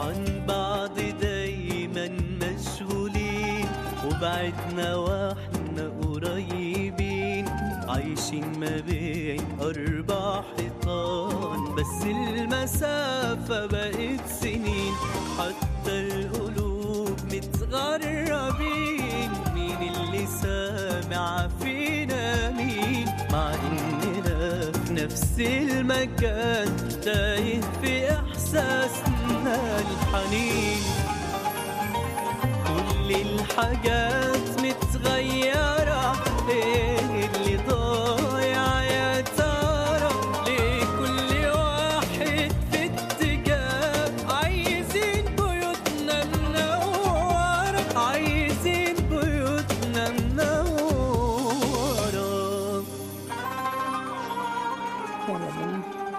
عن بعض دايما مشغولين وبعدنا واحنا قريبين عايشين ما بين أربع حيطان بس المسافة بقت سنين حتى القلوب متغربين مين اللي سامع فينا مين مع إننا في نفس المكان تايه في إحساسنا الحنين كل الحاجات متغيرة ايه اللي ضايع يا ترى ليه كل واحد في اتجاه عايزين بيوتنا منورة عايزين بيوتنا منورة يلا بينا.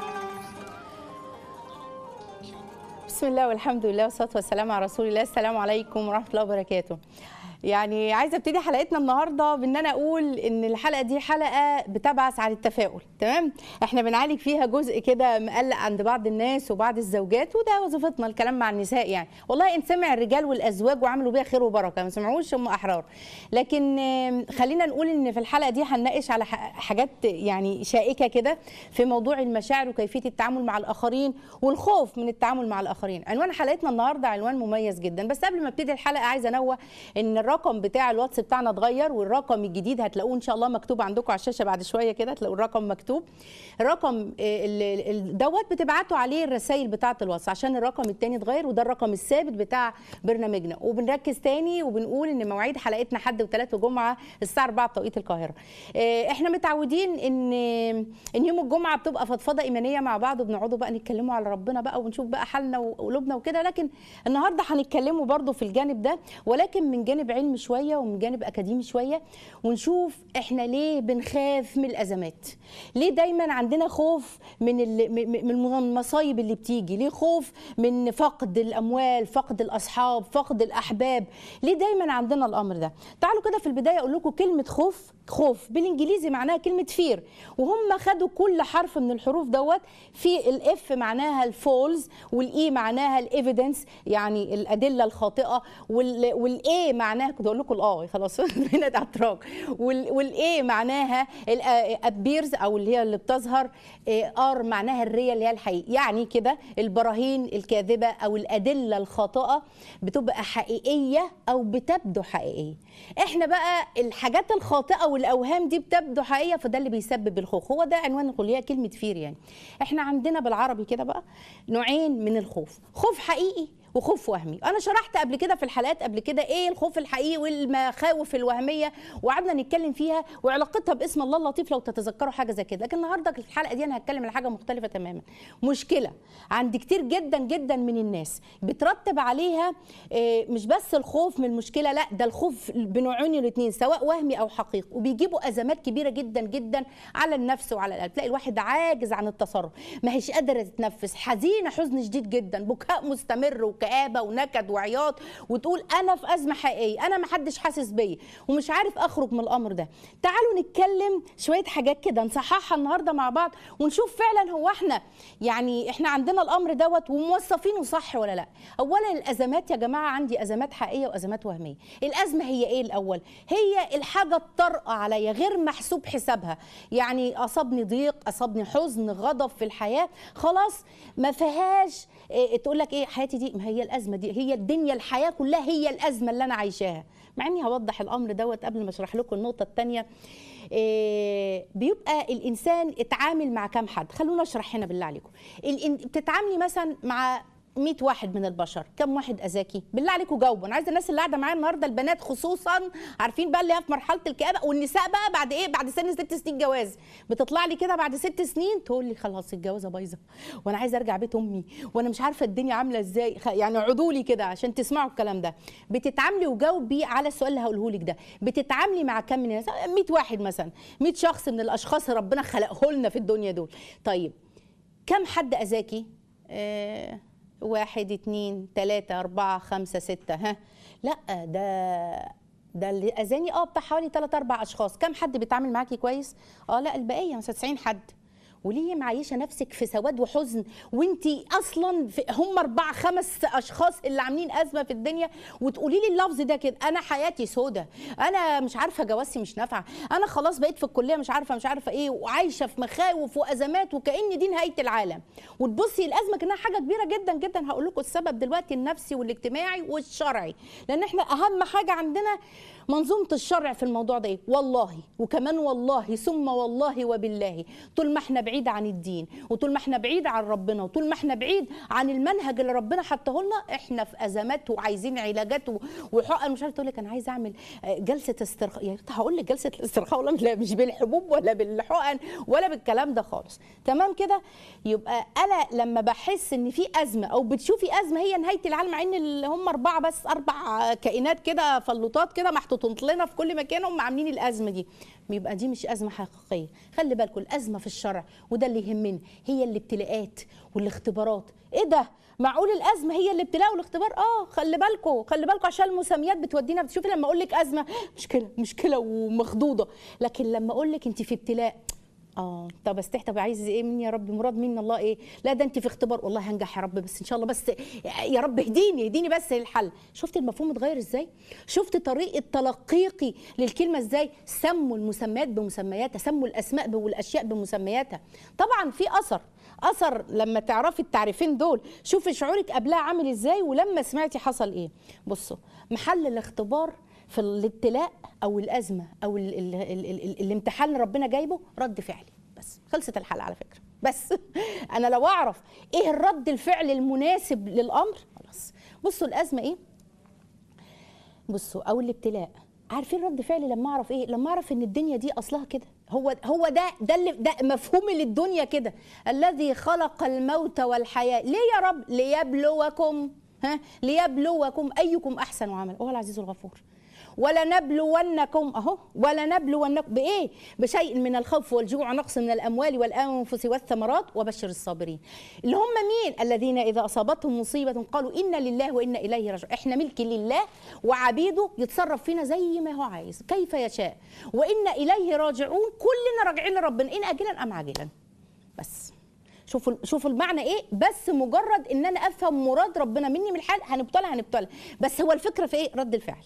بسم الله والحمد لله والصلاه والسلام على رسول الله السلام عليكم ورحمه الله وبركاته يعني عايزه ابتدي حلقتنا النهارده بان انا اقول ان الحلقه دي حلقه بتبعث عن التفاؤل تمام احنا بنعالج فيها جزء كده مقلق عند بعض الناس وبعض الزوجات وده وظيفتنا الكلام مع النساء يعني والله ان سمع الرجال والازواج وعملوا بيها خير وبركه ما سمعوش هم احرار لكن آم، خلينا نقول ان في الحلقه دي هنناقش على ح- حاجات يعني شائكه كده في موضوع المشاعر وكيفيه التعامل مع الاخرين والخوف من التعامل مع الاخرين عنوان حلقتنا النهارده عنوان مميز جدا بس قبل ما ابتدي الحلقه عايزه انوه ان الرقم بتاع الواتس بتاعنا اتغير والرقم الجديد هتلاقوه ان شاء الله مكتوب عندكم على الشاشه بعد شويه كده تلاقوا الرقم مكتوب الرقم آه، ال- ال- دوت بتبعتوا عليه الرسائل بتاعه الواتس عشان الرقم التاني اتغير وده الرقم الثابت بتاع برنامجنا وبنركز تاني وبنقول ان مواعيد حلقتنا حد وثلاث وجمعه الساعه 4 بتوقيت القاهره آه، احنا متعودين ان ان يوم الجمعه بتبقى فضفضه ايمانيه مع بعض وبنقعدوا بقى نتكلموا على ربنا بقى ونشوف بقى حالنا وقلوبنا وكده لكن النهارده هنتكلموا برضو في الجانب ده ولكن من جانب علمي شويه ومن جانب اكاديمي شويه ونشوف احنا ليه بنخاف من الازمات ليه دايما عندنا خوف من ال- م- م- من المصايب اللي بتيجي ليه خوف من فقد الاموال فقد الاصحاب فقد الاحباب ليه دايما عندنا الامر ده تعالوا كده في البدايه اقول لكم كلمه خوف خوف بالانجليزي معناها كلمه فير وهم خدوا كل حرف من الحروف دوت في الاف معناها الفولز والاي معناها الايفيدنس يعني الادله الخاطئه والاي معناها كنت اقول لكم الاه خلاص هنا ده اتراك والاي معناها الابيرز او اللي هي اللي بتظهر ار معناها الريال اللي هي الحقيقي يعني كده البراهين الكاذبه او الادله الخاطئه بتبقى حقيقيه او بتبدو حقيقيه احنا بقى الحاجات الخاطئه والاوهام دي بتبدو حقيقيه فده اللي بيسبب الخوف هو ده عنوان الكليه كلمه فير يعني احنا عندنا بالعربي كده بقى نوعين من الخوف خوف حقيقي وخوف وهمي انا شرحت قبل كده في الحلقات قبل كده ايه الخوف الحقيقي والمخاوف الوهميه وقعدنا نتكلم فيها وعلاقتها باسم الله اللطيف لو تتذكروا حاجه زي كده لكن النهارده في الحلقه دي انا هتكلم على حاجه مختلفه تماما مشكله عند كتير جدا جدا من الناس بترتب عليها آه، مش بس الخوف من المشكله لا ده الخوف بنوعين الاثنين سواء وهمي او حقيقي وبيجيبوا ازمات كبيره جدا جدا على النفس وعلى القلب تلاقي الواحد عاجز عن التصرف ما هيش قادره تتنفس حزينه حزن شديد جدا بكاء مستمر وكآبه ونكد وعياط وتقول انا في ازمه حقيقيه انا ما حدش حاسس بيا ومش عارف اخرج من الامر ده تعالوا نتكلم شويه حاجات كده نصححها النهارده مع بعض ونشوف فعلا هو احنا يعني احنا عندنا الامر دوت وموصفينه صح ولا لا اولا الازمات يا جماعه عندي ازمات حقيقيه وازمات وهميه الازمه هي ايه الاول هي الحاجه الطارئه عليا غير محسوب حسابها يعني اصابني ضيق اصابني حزن غضب في الحياه خلاص ما فيهاش إيه تقول لك ايه حياتي دي ما هي الازمه دي هي الدنيا الحياه كلها هي الازمه اللي انا عايشاها مع اني هوضح الامر دوت قبل ما اشرح لكم النقطه الثانيه إيه بيبقى الانسان اتعامل مع كام حد خلونا اشرح هنا بالله عليكم الإن- بتتعاملي مثلا مع 100 واحد من البشر كم واحد اذاكي بالله عليكم جاوبوا انا عايزه الناس اللي قاعده معايا النهارده البنات خصوصا عارفين بقى اللي هي في مرحله الكآبه والنساء بقى بعد ايه بعد سن ست سنين جواز بتطلع لي كده بعد ست سنين تقول لي خلاص الجوازه بايظه وانا عايزه ارجع بيت امي وانا مش عارفه الدنيا عامله ازاي خ- يعني اقعدوا لي كده عشان تسمعوا الكلام ده بتتعاملي وجاوبي على السؤال اللي هقوله لك ده بتتعاملي مع كم من الناس 100 واحد مثلا 100 شخص من الاشخاص اللي ربنا خلقه لنا في الدنيا دول طيب كم حد اذاكي آه واحد اتنين تلاتة أربعة خمسة ستة ها لا ده ده اللي اذاني اه بتاع حوالي 3 4 اشخاص كم حد بيتعامل معاكي كويس اه لا البقيه مثلا 90 حد وليه معيشه نفسك في سواد وحزن وانت اصلا في هم اربع خمس اشخاص اللي عاملين ازمه في الدنيا وتقولي لي اللفظ ده كده انا حياتي سودة انا مش عارفه جوازي مش نافعه انا خلاص بقيت في الكليه مش عارفه مش عارفه ايه وعايشه في مخاوف وازمات وكان دي نهايه العالم وتبصي الازمه كانها حاجه كبيره جدا جدا هقول لكم السبب دلوقتي النفسي والاجتماعي والشرعي لان احنا اهم حاجه عندنا منظومه الشرع في الموضوع ده ايه والله وكمان والله ثم والله وبالله طول ما احنا بعيد عن الدين وطول ما احنا بعيد عن ربنا وطول ما احنا بعيد عن المنهج اللي ربنا حطه لنا احنا في ازمات وعايزين علاجات و- وحقن مش عارفه تقول لك انا عايزه اعمل آه، جلسه استرخاء يا ريت هقول لك جلسه الاسترخاء ولا لا مش بالحبوب ولا بالحقن ولا بالكلام ده خالص تمام كده يبقى انا لما بحس ان في ازمه او بتشوفي ازمه هي نهايه العالم مع ان ال- هم اربعه بس اربع كائنات كده فلوطات كده محطوطين لنا في كل مكان هم عاملين الازمه دي بيبقى دي مش ازمه حقيقيه خلي بالكم الازمه في الشرع وده اللي يهمنا هي الابتلاءات والاختبارات ايه ده معقول الازمه هي الابتلاء والاختبار اه خلي بالكم خلي بالكم عشان المسميات بتودينا بتشوفي لما اقول لك ازمه مشكله مشكله ومخضوضه لكن لما اقول لك انت في ابتلاء اه طب استح طب عايز ايه مني يا رب مراد مني الله ايه لا ده انت في اختبار والله هنجح يا رب بس ان شاء الله بس يا رب اهديني اهديني بس للحل شفت المفهوم اتغير ازاي شفت طريقه تلقيقي للكلمه ازاي سموا المسميات بمسمياتها سموا الاسماء والاشياء بمسمياتها طبعا في اثر اثر لما تعرفي التعريفين دول شوفي شعورك قبلها عامل ازاي ولما سمعتي حصل ايه بصوا محل الاختبار في الابتلاء او الازمه او ال ال ال ال ال الامتحان اللي ربنا جايبه رد فعلي بس خلصت الحلقه على فكره بس انا لو اعرف ايه الرد الفعل المناسب للامر خلاص بصوا الازمه ايه بصوا او الابتلاء عارفين رد فعلي لما اعرف ايه لما اعرف ان الدنيا دي اصلها كده هو هو ده ده اللي ده مفهوم للدنيا كده الذي خلق الموت والحياه ليه يا رب ليبلوكم ها ليبلوكم ايكم احسن عملا هو العزيز الغفور ولنبلونكم اهو ولنبلونكم بايه بشيء من الخوف والجوع ونقص من الاموال والانفس والثمرات وبشر الصابرين اللي هم مين الذين اذا اصابتهم مصيبه قالوا انا لله وانا اليه راجعون احنا ملك لله وعبيده يتصرف فينا زي ما هو عايز كيف يشاء وانا اليه راجعون كلنا راجعين لربنا ان اجلا ام عاجلا بس شوفوا شوفوا المعنى ايه بس مجرد ان انا افهم مراد ربنا مني من الحال هنبتلى هنبتلى بس هو الفكره في ايه رد الفعل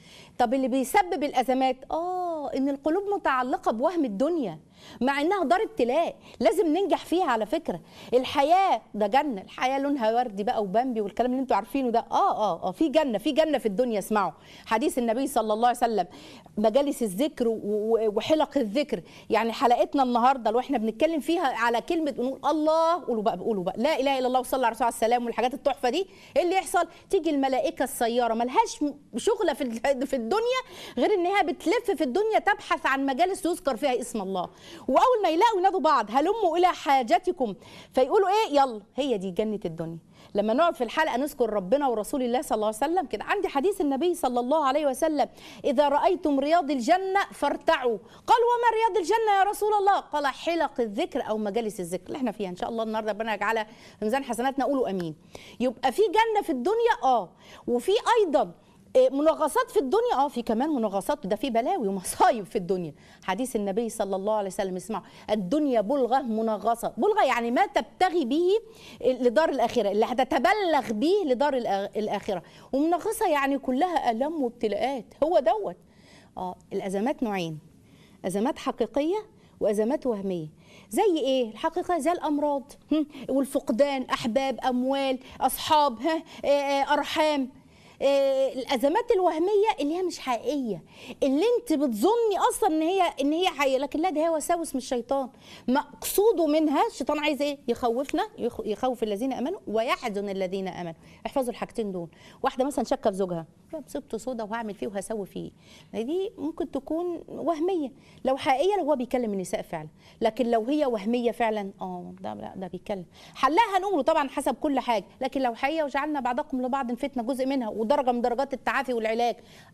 طب اللي بيسبب الازمات اه ان القلوب متعلقه بوهم الدنيا مع انها دار ابتلاء لازم ننجح فيها على فكره الحياه ده جنه الحياه لونها وردي بقى وبامبي والكلام اللي انتوا عارفينه ده اه اه اه في جنه في جنه في الدنيا اسمعوا حديث النبي صلى الله عليه وسلم مجالس الذكر و- و- وحلق الذكر يعني حلقتنا النهارده لو احنا بنتكلم فيها على كلمه نقول الله قولوا بقى قولوا بقى لا اله الا الله وصلى على الرسول عليه السلام والحاجات التحفه دي ايه اللي يحصل تيجي الملائكه السياره ملهاش م- شغله في ال- في الدنيا غير انها بتلف في الدنيا تبحث عن مجالس يذكر فيها اسم الله واول ما يلاقوا ينادوا بعض هلموا الى حاجتكم فيقولوا ايه يلا هي دي جنه الدنيا لما نقعد في الحلقه نذكر ربنا ورسول الله صلى الله عليه وسلم كده عندي حديث النبي صلى الله عليه وسلم اذا رايتم رياض الجنه فارتعوا قال وما رياض الجنه يا رسول الله قال حلق الذكر او مجالس الذكر اللي احنا فيها ان شاء الله النهارده ربنا يجعلها في ميزان حسناتنا قولوا امين يبقى في جنه في الدنيا اه وفي ايضا إيه، منغصات في الدنيا اه في كمان منغصات ده في بلاوي ومصايب في الدنيا حديث النبي صلى الله عليه وسلم اسمعوا الدنيا بلغه منغصه بلغه يعني ما تبتغي به لدار الاخره اللي هتتبلغ به لدار الآ- الاخره ومنغصه يعني كلها الام وابتلاءات هو دوت اه الازمات نوعين ازمات حقيقيه وازمات وهميه زي ايه الحقيقه زي الامراض هم، والفقدان احباب اموال اصحاب ها آه، آه، ارحام آه، الازمات الوهميه اللي هي مش حقيقيه اللي انت بتظني اصلا ان هي ان هي حقيقيه لكن لا ده هي وساوس من الشيطان مقصوده منها الشيطان عايز ايه يخوفنا يخ- يخوف الذين امنوا ويحزن الذين امنوا احفظوا الحاجتين دول واحده مثلا شاكه في زوجها لا بسبته سودا وهعمل فيه وهسوي فيه ما دي ممكن تكون وهميه لو حقيقيه لو هو بيكلم النساء فعلا لكن لو هي وهميه فعلا اه ده لا ده بيتكلم حلها هنقوله طبعا حسب كل حاجه لكن لو حقيقيه وجعلنا بعضكم لبعض فتنه جزء منها ودرجه من درجات التعافي والعلاج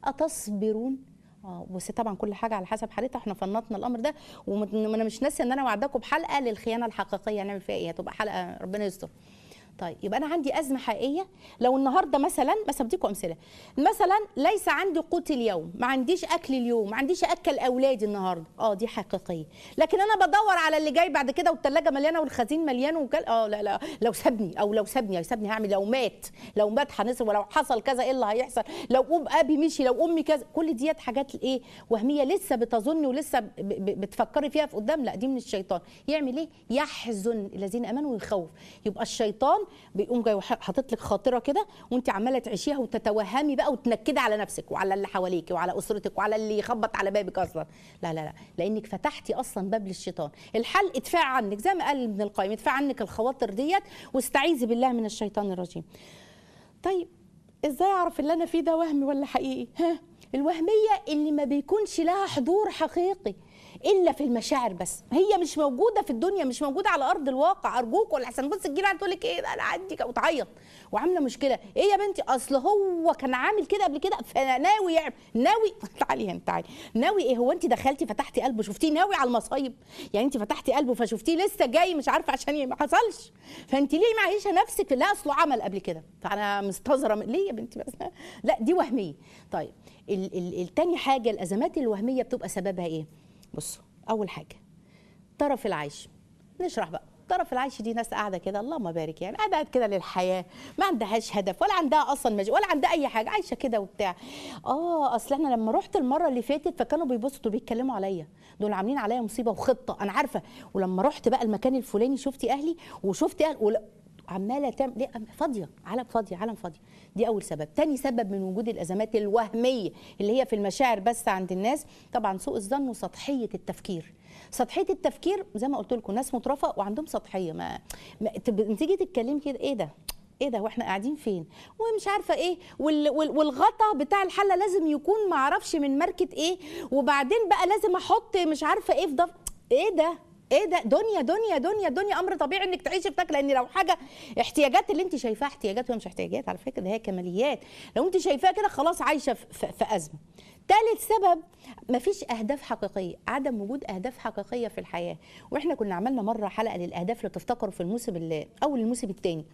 اتصبرون اه بس طبعا كل حاجه على حسب حالتها احنا فنطنا الامر ده وانا مش ناسيه ان انا وعداكم بحلقه للخيانه الحقيقيه هنعمل فيها ايه هتبقى حلقه ربنا يستر طيب يبقى انا عندي ازمه حقيقيه لو النهارده مثلا بس بديكم امثله مثلا ليس عندي قوت اليوم ما عنديش اكل اليوم ما عنديش اكل اولادي النهارده اه دي حقيقيه لكن انا بدور على اللي جاي بعد كده والثلاجه مليانه والخزين مليان وكل اه لا لا لو سابني او لو سابني سابني هعمل لو مات لو مات هنصرف ولو حصل كذا ايه اللي هيحصل لو ام ابي مشي لو امي كذا كل ديت حاجات ايه وهميه لسه بتظن ولسه ب- ب- بتفكري فيها في قدام لا دي من الشيطان يعمل ايه يحزن الذين امنوا ويخوف يبقى الشيطان بيقوم جاي وح- حاطط لك خاطره كده وانت عماله تعيشيها وتتوهمي بقى وتنكدي على نفسك وعلى اللي حواليك وعلى اسرتك وعلى اللي يخبط على بابك اصلا لا لا لا لانك فتحتي اصلا باب للشيطان الحل ادفع عنك زي ما قال ابن القيم ادفع عنك الخواطر ديت واستعيذي بالله من الشيطان الرجيم طيب ازاي اعرف اللي انا فيه ده وهم ولا حقيقي ها الوهميه اللي ما بيكونش لها حضور حقيقي الا في المشاعر بس هي مش موجوده في الدنيا مش موجوده على ارض الواقع ارجوك ولا احسن بص تجي تقول لك ايه ده انا عندي كده وتعيط وعامله مشكله ايه يا بنتي اصل هو كان عامل كده قبل كده فناوي يعمل ناوي تعالي هنا تعالي ناوي ايه هو انت دخلتي فتحتي قلبه شفتيه ناوي على المصايب يعني انت فتحتي قلبه فشفتيه لسه جاي مش عارفه عشان ي- ما حصلش فانت ليه معيشه نفسك لا اصله عمل قبل كده فانا مستظره من- ليه يا بنتي بس لا دي وهميه طيب ال- ال- التاني حاجه الازمات الوهميه بتبقى سببها ايه بصوا اول حاجه طرف العيش نشرح بقى طرف العيش دي ناس قاعده كده اللهم بارك يعني قاعده كده للحياه ما عندهاش هدف ولا عندها اصلا مج... ولا عندها اي حاجه عايشه كده وبتاع اه اصل احنا لما رحت المره اللي فاتت فكانوا بيبصوا بيتكلموا عليا دول عاملين عليا مصيبه وخطه انا عارفه ولما رحت بقى المكان الفلاني شفتي اهلي وشفت اهل ولا عماله تعمل ليه فاضيه عالم فاضيه عالم فاضيه دي اول سبب تاني سبب من وجود الازمات الوهميه اللي هي في المشاعر بس عند الناس طبعا سوء الظن وسطحيه التفكير سطحيه التفكير زي ما قلت لكم ناس مترفه وعندهم سطحيه ما, ما تب- تيجي تتكلمي كده ايه ده ايه ده واحنا قاعدين فين ومش عارفه ايه وال وال والغطا بتاع الحله لازم يكون معرفش من ماركه ايه وبعدين بقى لازم احط مش عارفه ايه في ضف ايه ده ايه ده دنيا دنيا دنيا دنيا امر طبيعي انك تعيشي في تاكل لان لو حاجه احتياجات اللي انت شايفاها احتياجات وهي مش احتياجات على فكره ده هي كماليات لو انت شايفاها كده خلاص عايشه في, في, في ازمه ثالث سبب مفيش اهداف حقيقيه عدم وجود اهداف حقيقيه في الحياه واحنا كنا عملنا مره حلقه للاهداف اللي تفتكروا في الموسم ال- اول الموسم الثاني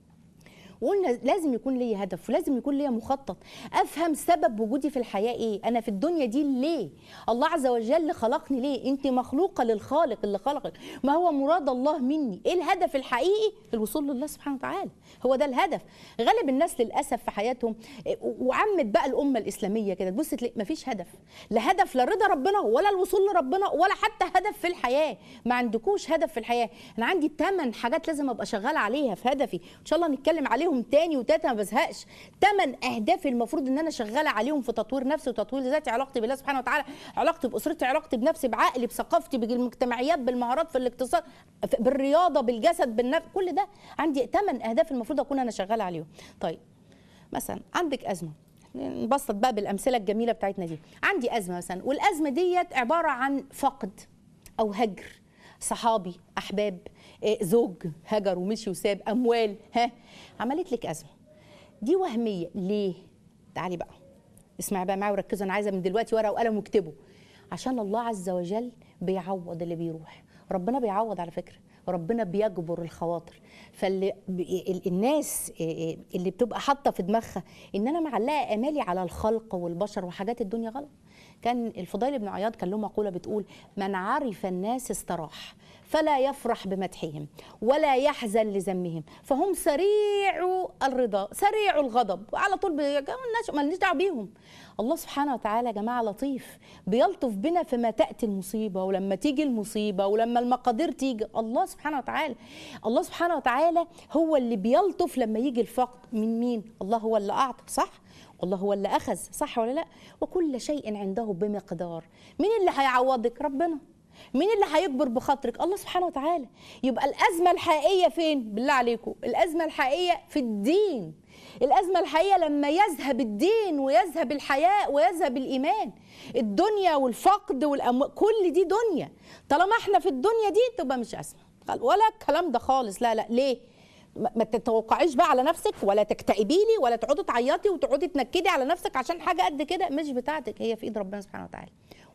وقلنا لازم يكون ليا هدف ولازم يكون ليا مخطط افهم سبب وجودي في الحياه ايه انا في الدنيا دي ليه الله عز وجل خلقني ليه انت مخلوقه للخالق اللي خلقك ما هو مراد الله مني ايه الهدف الحقيقي الوصول لله سبحانه وتعالى هو ده الهدف غالب الناس للاسف في حياتهم إيه، وعمت بقى الامه الاسلاميه كده تبص تلاقي مفيش هدف لا هدف لا رضا ربنا ولا الوصول لربنا ولا حتى هدف في الحياه ما عندكوش هدف في الحياه انا عندي ثمان حاجات لازم ابقى شغاله عليها في هدفي ان شاء الله نتكلم عليهم تاني وتالت ما بزهقش ثمان اهداف المفروض ان انا شغاله عليهم في تطوير نفسي وتطوير ذاتي علاقتي بالله سبحانه وتعالى علاقتي باسرتي علاقتي بنفسي بعقلي بثقافتي بالمجتمعيات بالمهارات في الاقتصاد في- بالرياضه بالجسد بالنفس كل ده عندي ثمان اهداف المفروض اكون انا شغاله عليهم طيب مثلا عندك ازمه نبسط بقى بالامثله الجميله بتاعتنا دي عندي ازمه مثلا والازمه ديت عباره عن فقد او هجر صحابي احباب إيه، زوج هجر ومشي وساب اموال ها عملت لك ازمه دي وهميه ليه تعالي بقى اسمعي بقى معايا وركزوا انا عايزه من دلوقتي ورقه وقلم واكتبوا عشان الله عز وجل بيعوض اللي بيروح ربنا بيعوض على فكره ربنا بيجبر الخواطر فاللي ب- ال- الناس إيه، اللي بتبقى حاطه في دماغها ان انا معلقه امالي على الخلق والبشر وحاجات الدنيا غلط كان الفضيل بن عياض كان له مقوله بتقول من عرف الناس استراح فلا يفرح بمدحهم ولا يحزن لذمهم فهم سريع الرضا سريع الغضب على طول بي... الناس مالناش دعوه بيهم الله سبحانه وتعالى يا جماعه لطيف بيلطف بنا فيما تاتي المصيبه ولما تيجي المصيبه ولما المقادير تيجي الله سبحانه وتعالى الله سبحانه وتعالى هو اللي بيلطف لما يجي الفقد من مين الله هو اللي اعطى صح والله هو اللي اخذ صح ولا لا وكل شيء عنده بمقدار مين اللي هيعوضك ربنا مين اللي هيكبر بخاطرك الله سبحانه وتعالى يبقى الازمه الحقيقيه فين بالله عليكم الازمه الحقيقيه في الدين الازمه الحقيقيه لما يذهب الدين ويذهب الحياء ويذهب الايمان الدنيا والفقد والاموال كل دي دنيا طالما احنا في الدنيا دي تبقى مش ازمه ولا الكلام ده خالص لا لا ليه ما ما تتوقعيش بقى على نفسك ولا تكتئبي لي ولا تقعدي تعيطي وتقعدي تنكدي على نفسك عشان حاجه قد كده مش بتاعتك هي في ايد ربنا سبحانه وتعالى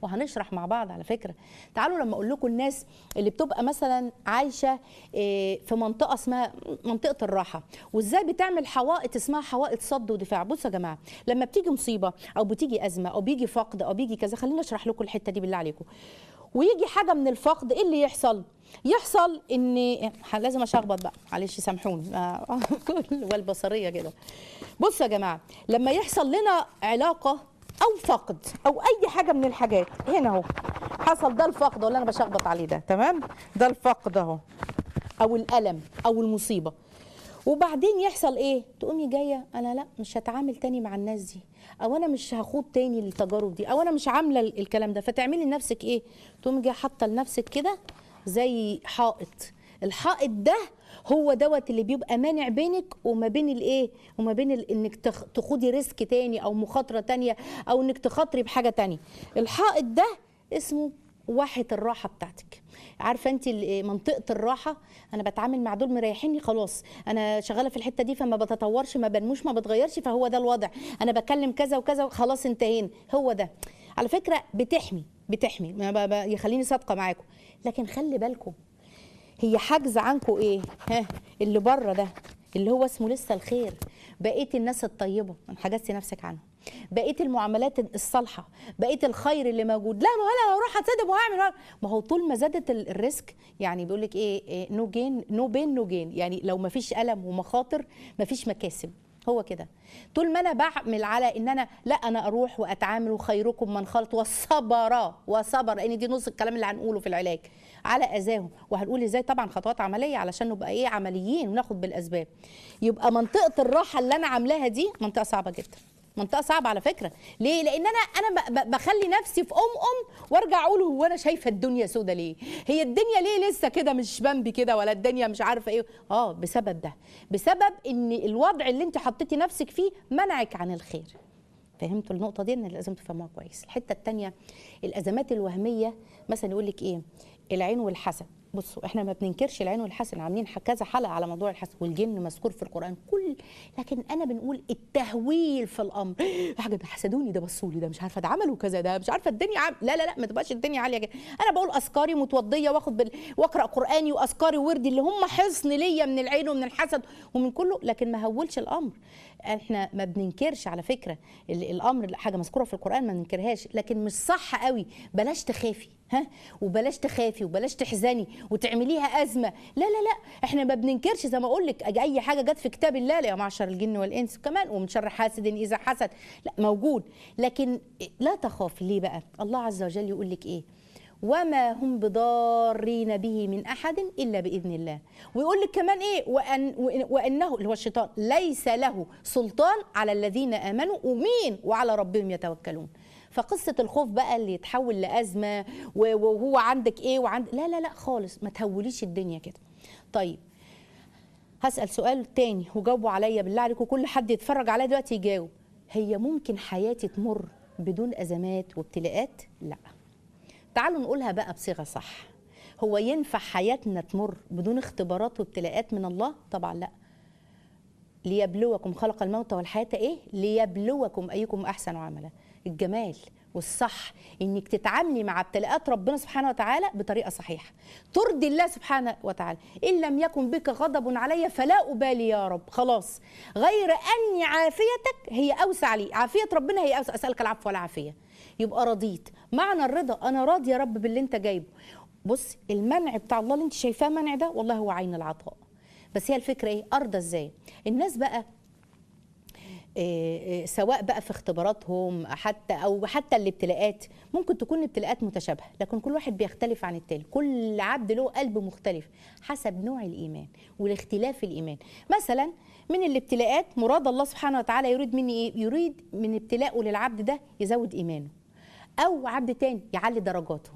وهنشرح مع بعض على فكره تعالوا لما اقول لكم الناس اللي بتبقى مثلا عايشه إيه، في منطقه اسمها منطقه الراحه وازاي بتعمل حوائط اسمها حوائط صد ودفاع بصوا يا جماعه لما بتيجي مصيبه او بتيجي ازمه او بيجي فقد او بيجي كذا خليني اشرح لكم الحته دي بالله عليكم ويجي حاجه من الفقد ايه اللي يحصل يحصل ان لازم اشخبط بقى معلش سامحوني آه، والبصريه كده بصوا يا جماعه لما يحصل لنا علاقه او فقد او اي حاجه من الحاجات هنا اهو حصل ده الفقد ولا انا بشخبط عليه ده تمام ده الفقد اهو او الالم او المصيبه وبعدين يحصل ايه تقومي جايه انا لا مش هتعامل تاني مع الناس دي او انا مش هخوض تاني التجارب دي او انا مش عامله ال- الكلام ده فتعملي لنفسك ايه تقومي جايه حاطه لنفسك كده زي حائط الحائط ده هو دوت اللي بيبقى مانع بينك وما بين الايه وما بين ال- انك تخ- تخوضي ريسك تاني او مخاطره تانية او انك تخاطري بحاجه تانية الحائط ده اسمه واحه الراحه بتاعتك عارفه انت ال- منطقه الراحه انا بتعامل مع دول مريحيني خلاص انا شغاله في الحته دي فما بتطورش ما بنموش ما بتغيرش فهو ده الوضع انا بكلم كذا وكذا خلاص انتهينا هو ده على فكره بتحمي بتحمي ما ب- ب- يخليني صادقه معاكم لكن خلي بالكم هي حاجز عنكم ايه ها اللي بره ده اللي هو اسمه لسه الخير بقيت الناس الطيبه ما حجزتي نفسك عنها بقيت المعاملات الصالحه بقيت الخير اللي موجود لا ما هو انا هروح اتصدم وهعمل ما هو طول ما زادت ال- الريسك يعني بيقول لك ايه نو جين نو بين نو جين يعني لو ما فيش الم ومخاطر ما فيش مكاسب هو كده طول ما انا بعمل على ان انا لا انا اروح واتعامل وخيركم من خلط وصبر وصبر لان دي نص الكلام اللي هنقوله في العلاج على اذاهم وهنقول ازاي طبعا خطوات عمليه علشان نبقى ايه عمليين وناخد بالاسباب يبقى منطقه الراحه اللي انا عاملاها دي منطقه صعبه جدا منطقه صعبه على فكره ليه لان انا انا ب- ب- بخلي نفسي في ام ام وارجع اقول هو انا شايفه الدنيا سودة ليه هي الدنيا ليه لسه كده مش بامبي كده ولا الدنيا مش عارفه ايه اه بسبب ده بسبب ان الوضع اللي انت حطيتي نفسك فيه منعك عن الخير فهمتوا النقطه دي ان لازم تفهموها كويس الحته الثانيه الازمات الوهميه مثلا يقول لك ايه العين والحسد بصوا احنا ما بننكرش العين والحسد عاملين ح- كذا حلقه على موضوع الحسد والجن مذكور في القران كل لكن انا بنقول التهويل في الامر حاجه ده حسدوني ده بصوا لي ده مش عارفه ده عملوا كذا ده مش عارفه الدنيا عم... لا لا لا ما تبقاش الدنيا عاليه كده انا بقول اذكاري متوضيه واخد بال... واقرا قراني واذكاري وردي اللي هم حصن ليا من العين ومن الحسد ومن كله لكن ما هولش الامر احنا ما بننكرش على فكره ال- الامر حاجه مذكوره في القران ما بننكرهاش لكن مش صح قوي بلاش تخافي ها وبلاش تخافي وبلاش تحزني وتعمليها ازمه لا لا لا احنا ما بننكرش زي ما اقول لك أج- اي حاجه جت في كتاب الله يا معشر الجن والانس كمان ومن شر حاسد اذا حسد لا موجود لكن لا تخافي ليه بقى الله عز وجل يقول لك ايه وما هم بضارين به من احد الا باذن الله ويقول لك كمان ايه وأن وإن- وانه اللي هو الشيطان ليس له سلطان على الذين امنوا ومين وعلى ربهم يتوكلون فقصه الخوف بقى اللي يتحول لازمه و- وهو عندك ايه وعند لا لا لا خالص ما تهوليش الدنيا كده طيب هسال سؤال تاني وجاوبوا عليا بالله عليكم كل حد يتفرج عليا دلوقتي يجاوب هي ممكن حياتي تمر بدون ازمات وابتلاءات لا تعالوا نقولها بقى بصيغه صح هو ينفع حياتنا تمر بدون اختبارات وابتلاءات من الله طبعا لا ليبلوكم خلق الموت والحياه ايه ليبلوكم ايكم احسن عملا الجمال والصح انك تتعاملي مع ابتلاءات ربنا سبحانه وتعالى بطريقه صحيحه ترضي الله سبحانه وتعالى ان لم يكن بك غضب علي فلا ابالي يا رب خلاص غير اني عافيتك هي اوسع لي عافيه ربنا هي اوسع اسالك العفو والعافيه يبقى رضيت معنى الرضا انا راضي يا رب باللي انت جايبه بص المنع بتاع الله اللي انت شايفاه منع ده والله هو عين العطاء بس هي الفكره ايه ارضى ازاي الناس بقى إيه إيه سواء بقى في اختباراتهم حتى او حتى الابتلاءات ممكن تكون ابتلاءات متشابهه لكن كل واحد بيختلف عن التاني كل عبد له قلب مختلف حسب نوع الايمان والاختلاف الايمان مثلا من الابتلاءات مراد الله سبحانه وتعالى يريد مني ايه يريد من ابتلاءه للعبد ده يزود ايمانه او عبد تاني يعلي درجاته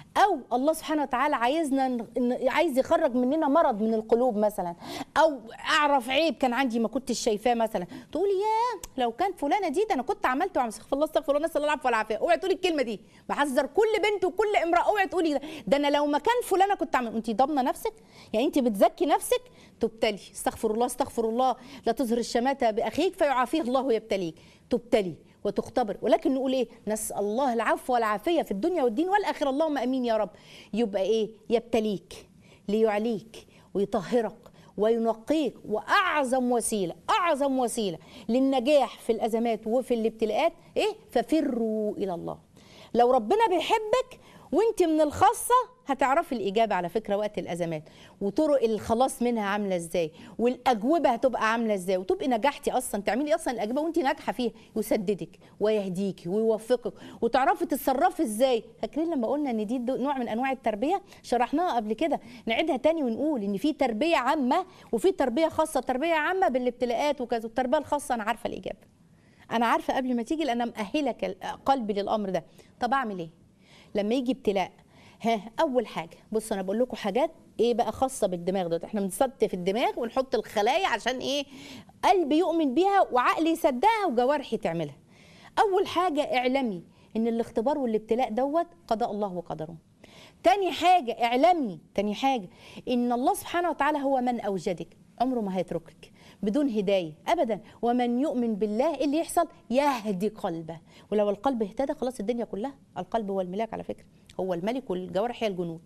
او الله سبحانه وتعالى عايزنا ن- ن- عايز يخرج مننا مرض من القلوب مثلا او اعرف عيب كان عندي ما كنتش شايفاه مثلا تقولي يا لو كان فلانه دي ده انا كنت عملت وعملت استغفر الله استغفر الله نسال الله العفو والعافيه اوعي تقولي الكلمه دي بحذر كل بنت وكل امراه اوعي تقولي ده ده انا لو مكان فلانه كنت عملت انت ضامنه نفسك يعني انت بتزكي نفسك تبتلي استغفر الله استغفر الله لا تظهر الشماتة باخيك فيعافيه الله ويبتليك تبتلي وتختبر ولكن نقول ايه نسال الله العفو والعافيه في الدنيا والدين والاخره اللهم امين يا رب يبقى ايه يبتليك ليعليك ويطهرك وينقيك واعظم وسيله اعظم وسيله للنجاح في الازمات وفي الابتلاءات ايه ففروا الى الله لو ربنا بيحبك وانت من الخاصه هتعرفي الاجابه على فكره وقت الازمات وطرق الخلاص منها عامله ازاي والاجوبه هتبقى عامله ازاي وتبقي نجحتي اصلا تعملي اصلا الاجوبه وانت ناجحه فيها يسددك ويهديكي ويوفقك وتعرفي تتصرفي ازاي فاكرين لما قلنا ان دي دو- نوع من انواع التربيه شرحناها قبل كده نعيدها تاني ونقول ان في تربيه عامه وفي تربيه خاصه تربيه عامه بالابتلاءات وكذا التربيه الخاصه انا عارفه الاجابه انا عارفه قبل ما تيجي لان انا مأهله كل- قلبي للامر ده طب اعمل ايه لما يجي ابتلاء ها اول حاجه بصوا انا بقول لكم حاجات ايه بقى خاصه بالدماغ ده احنا بنستف الدماغ ونحط الخلايا عشان ايه قلبي يؤمن بيها وعقلي يصدقها وجوارحي تعملها اول حاجه اعلمي ان الاختبار والابتلاء دوت قضاء الله وقدره تاني حاجة اعلمي تاني حاجة إن الله سبحانه وتعالى هو من أوجدك عمره ما هيتركك بدون هداية أبدا ومن يؤمن بالله إيه اللي يحصل يهدي قلبه ولو القلب اهتدى خلاص الدنيا كلها القلب هو الملاك على فكرة هو الملك والجوارح هي الجنود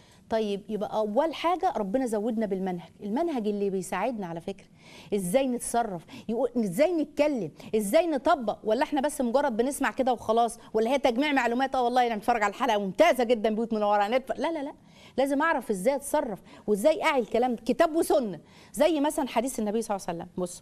طيب يبقى اول حاجه ربنا زودنا بالمنهج المنهج اللي بيساعدنا على فكره ازاي نتصرف يقول ازاي نتكلم ازاي نطبق ولا احنا بس مجرد بنسمع كده وخلاص ولا هي تجميع معلومات اه والله انا بتفرج على الحلقه ممتازه جدا بيوت منوره هنتف- لا لا لا لازم اعرف ازاي اتصرف وازاي اعي الكلام ده. كتاب وسنه زي مثلا حديث النبي صلى الله عليه وسلم بص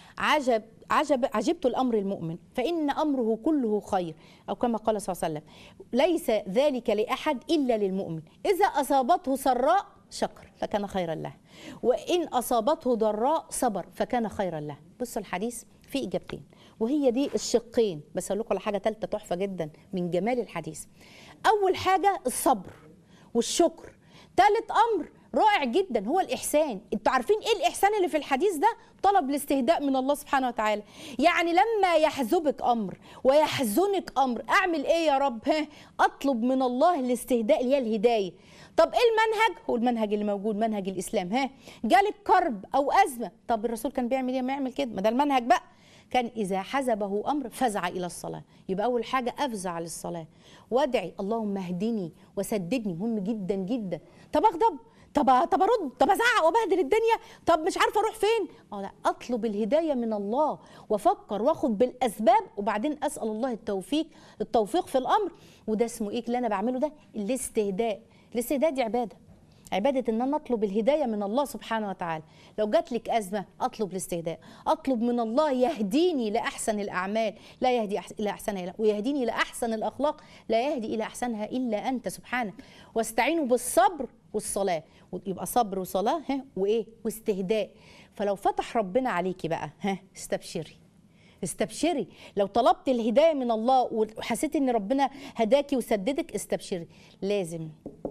عجب عجب عجبت الامر المؤمن فان امره كله خير او كما قال صلى الله عليه وسلم ليس ذلك لاحد الا للمؤمن اذا اصابته سراء شكر فكان خيرا له وان اصابته ضراء صبر فكان خيرا له بصوا الحديث فيه اجابتين وهي دي الشقين بس اقول لكم على حاجه ثالثه تحفه جدا من جمال الحديث اول حاجه الصبر والشكر ثالث امر رائع جدا هو الاحسان انتوا عارفين ايه الاحسان اللي في الحديث ده طلب الاستهداء من الله سبحانه وتعالى يعني لما يحزبك امر ويحزنك امر اعمل ايه يا رب ها اطلب من الله الاستهداء اللي هي الهدايه طب ايه المنهج هو المنهج اللي موجود منهج الاسلام ها جالك كرب او ازمه طب الرسول كان بيعمل ايه ما يعمل كده ما ده المنهج بقى كان إذا حزبه أمر فزع إلى الصلاة يبقى أول حاجة أفزع للصلاة وادعي اللهم اهدني وسددني مهم جدا جدا طب أغضب طب طب ارد طب ازعق وابهدل الدنيا طب مش عارفه اروح فين اه لا اطلب الهدايه من الله وافكر واخد بالاسباب وبعدين اسال الله التوفيق التوفيق في الامر وده اسمه ايه اللي انا بعمله ده الاستهداء الاستهداء دي عباده عبادة ان انا اطلب الهداية من الله سبحانه وتعالى لو جات لك ازمة اطلب الاستهداء اطلب من الله يهديني لاحسن الاعمال لا يهدي أحس- الى احسنها إلا ويهديني لاحسن الاخلاق لا يهدي الى احسنها الا انت سبحانك واستعينوا بالصبر والصلاة يبقى صبر وصلاة ها وايه واستهداء فلو فتح ربنا عليكي بقى ها استبشري استبشري لو طلبت الهدايه من الله وحسيت ان ربنا هداكي وسددك استبشري لازم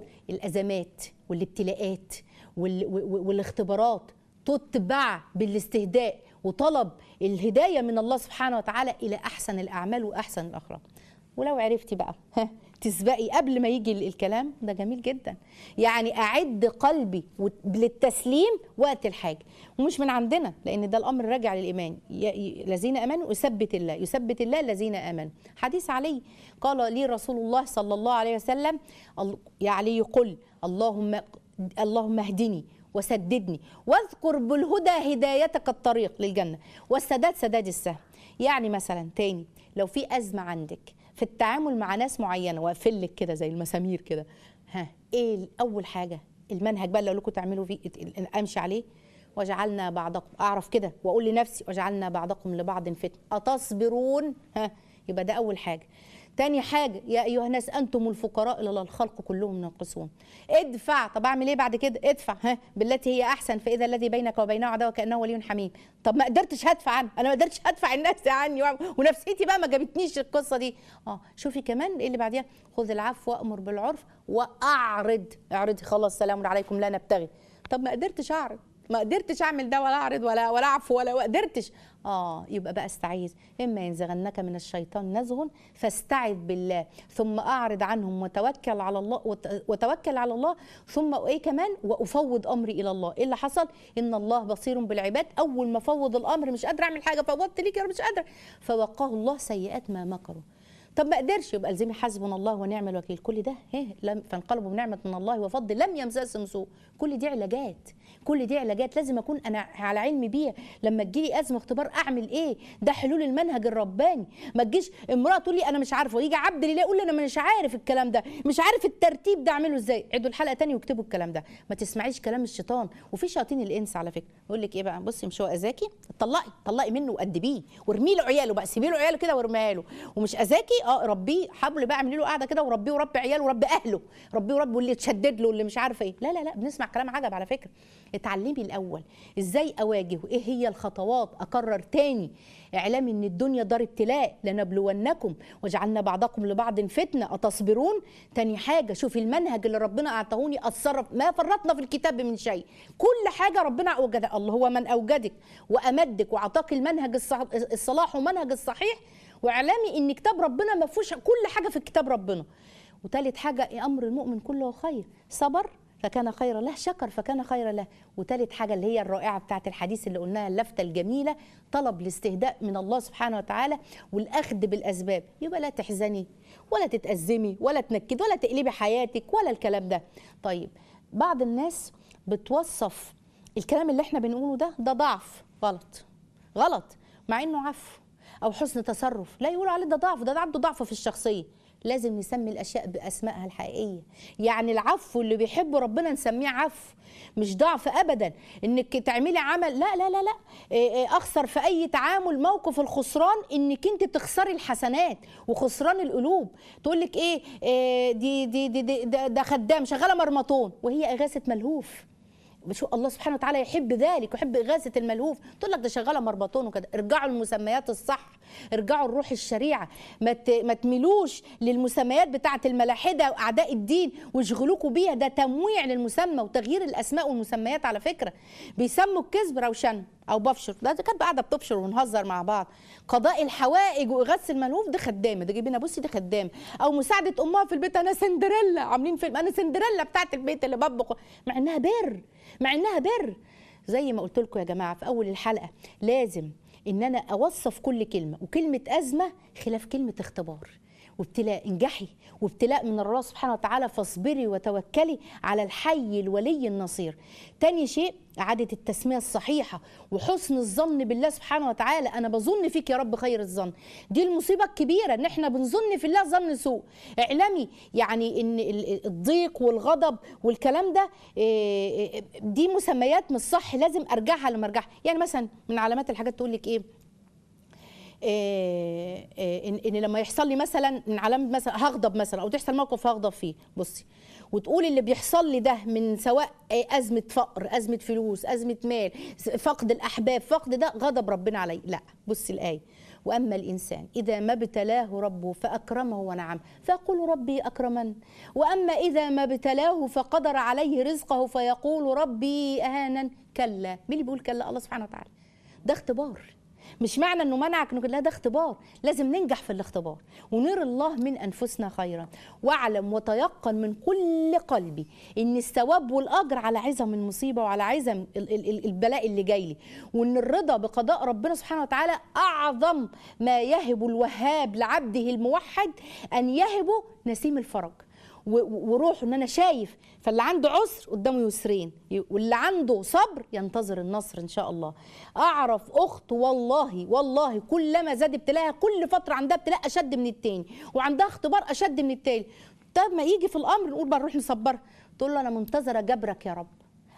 الازمات والابتلاءات وال- و- والاختبارات تتبع بالاستهداء وطلب الهدايه من الله سبحانه وتعالى الى احسن الاعمال واحسن الاخلاق ولو عرفتي بقى ها تسبقي قبل ما يجي ال- الكلام ده جميل جدا يعني اعد قلبي وت- للتسليم وقت الحاجه ومش من عندنا لان ده الامر راجع للايمان ي- ي- الذين امنوا يثبت الله يثبت الله الذين امنوا حديث علي قال لي رسول الله صلى الله عليه وسلم ال- يا علي قل اللهم اللهم اهدني وسددني واذكر بالهدى هدايتك الطريق للجنه والسداد سداد السهم يعني مثلا تاني لو في ازمه عندك في التعامل مع ناس معينه واقفل لك كده زي المسامير كده ها ايه اول حاجه المنهج بقى اللي اقول لكم تعملوا فيه امشي عليه وجعلنا بعضكم اعرف كده واقول لنفسي وجعلنا بعضكم لبعض فتنه اتصبرون ها يبقى ده اول حاجه تاني حاجة يا أيها الناس أنتم الفقراء إلى الله الخلق كلهم ينقصون ادفع طب أعمل إيه بعد كده ادفع ها بالتي هي أحسن فإذا الذي بينك وبينه عداوة كأنه ولي حميم طب ما قدرتش هدفع عنه أنا ما قدرتش هدفع الناس عني ونفسيتي بقى ما جابتنيش القصة دي اه شوفي كمان إيه اللي بعديها خذ العفو وأمر بالعرف وأعرض اعرضي خلاص سلام عليكم لا نبتغي طب ما قدرتش أعرض ما قدرتش اعمل ده ولا اعرض ولا ولا اعفو ولا ما قدرتش اه يبقى بقى استعيذ اما ينزغنك من الشيطان نزغ فاستعذ بالله ثم اعرض عنهم وتوكل على الله وت- وتوكل على الله ثم ايه كمان وافوض امري الى الله ايه اللي حصل ان الله بصير بالعباد اول ما فوض الامر مش قادره اعمل حاجه فوضت ليك يا رب مش قادره فوقاه الله سيئات ما مكروا طب ما قدرش يبقى الزمي حسبنا الله ونعم الوكيل كل ده ايه لم فانقلبوا بنعمه من الله وفضل لم يمسسهم سوء كل دي علاجات كل دي علاجات لازم اكون انا على علم بيها لما تجيلي ازمه اختبار اعمل ايه ده حلول المنهج الرباني ما تجيش امراه تقول لي انا مش عارفه ويجي عبد لله يقول لي انا مش عارف الكلام ده مش عارف الترتيب ده اعمله ازاي عيدوا الحلقه تاني واكتبوا الكلام ده ما تسمعيش كلام الشيطان وفي شياطين الانس على فكره يقول لك ايه بقى بصي مش هو اذاكي طلقي طلقي منه وادبيه وارمي له عياله بقى سيبي له عياله كده وارميها له ومش اذاكي اه ربيه حاولي بقى اعملي له قاعده كده وربيه وربي عياله وربي اهله ربيه وربي واللي تشدد له واللي مش عارفه ايه لا لا لا بنسمع كلام عجب على فكره اتعلمي الاول ازاي اواجه وايه هي الخطوات اكرر تاني اعلامي ان الدنيا دار ابتلاء لنبلونكم وجعلنا بعضكم لبعض فتنه اتصبرون تاني حاجه شوفي المنهج اللي ربنا اعطاهوني اتصرف ما فرطنا في الكتاب من شيء كل حاجه ربنا اوجدها الله هو من اوجدك وامدك واعطاك المنهج الصح- الصلاح ومنهج الصحيح واعلامي ان كتاب ربنا ما فيهوش كل حاجه في كتاب ربنا وتالت حاجه امر المؤمن كله خير صبر فكان خيرا له شكر فكان خيرا له وتالت حاجة اللي هي الرائعة بتاعت الحديث اللي قلناها اللفتة الجميلة طلب الاستهداء من الله سبحانه وتعالى والأخذ بالأسباب يبقى لا تحزني ولا تتأزمي ولا تنكدي ولا تقلبي حياتك ولا الكلام ده طيب بعض الناس بتوصف الكلام اللي احنا بنقوله ده ده ضعف غلط غلط مع انه عفو او حسن تصرف لا يقول عليه ده ضعف ده, ده عنده ضعف في الشخصيه لازم نسمي الاشياء باسمائها الحقيقيه يعني العفو اللي بيحبه ربنا نسميه عفو مش ضعف ابدا انك تعملي عمل لا لا لا لا إيه إيه اخسر في اي تعامل موقف الخسران انك انت تخسري الحسنات وخسران القلوب تقول لك ايه, إيه دي دي دي, دي ده, ده خدام شغاله مرمطون وهي اغاثه ملهوف شو الله سبحانه وتعالى يحب ذلك ويحب إغاثة الملهوف تقول لك ده شغالة مربطون وكده ارجعوا للمسميات الصح ارجعوا لروح الشريعة ما ت- ما تميلوش للمسميات بتاعة الملاحدة وأعداء الدين واشغلوكوا بيها ده تمويع للمسمى وتغيير الأسماء والمسميات على فكرة بيسموا الكذب روشنة أو بفشر ده كانت قاعدة بتبشر ونهزر مع بعض قضاء الحوائج وإغاثة الملهوف ده خدامة ده جايبينها بصي ده خدامة أو مساعدة أمها في البيت أنا سندريلا عاملين فيلم أنا سندريلا بتاعة البيت اللي بطبخ مع إنها بر مع انها بر زي ما قلت لكم يا جماعه في اول الحلقه لازم ان انا اوصف كل كلمه وكلمه ازمه خلاف كلمه اختبار وابتلاء انجحي وابتلاء من الله سبحانه وتعالى فاصبري وتوكلي على الحي الولي النصير تاني شيء إعادة التسمية الصحيحة وحسن الظن بالله سبحانه وتعالى أنا بظن فيك يا رب خير الظن دي المصيبة الكبيرة إن إحنا بنظن في الله ظن سوء اعلمي يعني إن ال- الضيق والغضب والكلام ده إيه، إيه، دي مسميات مش صح لازم أرجعها لما أرجعها يعني مثلا من علامات الحاجات تقول لك إيه إيه، إيه، ان إن لما يحصل لي مثلا من علامه مثلا هغضب مثلا او تحصل موقف هغضب فيه بصي وتقول اللي بيحصل لي ده من سواء إيه، ازمه فقر ازمه فلوس ازمه مال س- فقد الاحباب فقد ده غضب ربنا علي لا بصي الايه واما الانسان اذا ما ابتلاه ربه فاكرمه ونعم فيقول ربي اكرمن واما اذا ما ابتلاه فقدر عليه رزقه فيقول ربي اهانا كلا مين اللي بيقول كلا الله سبحانه وتعالى ده اختبار مش معنى انه منعك انه لا ده اختبار لازم ننجح في الاختبار ونرى الله من انفسنا خيرا واعلم وتيقن من كل قلبي ان الثواب والاجر على عظم المصيبه وعلى عظم ال- ال- ال- البلاء اللي جاي لي وان الرضا بقضاء ربنا سبحانه وتعالى اعظم ما يهب الوهاب لعبده الموحد ان يهبه نسيم الفرج و- و- وروح ان انا شايف فاللي عنده عسر قدامه يسرين واللي عنده صبر ينتظر النصر ان شاء الله اعرف اخت والله والله كلما زاد ابتلاها كل فتره عندها ابتلاء اشد من التاني وعندها اختبار اشد من التاني طب ما يجي في الامر نقول بقى نروح نصبرها تقول له انا منتظره جبرك يا رب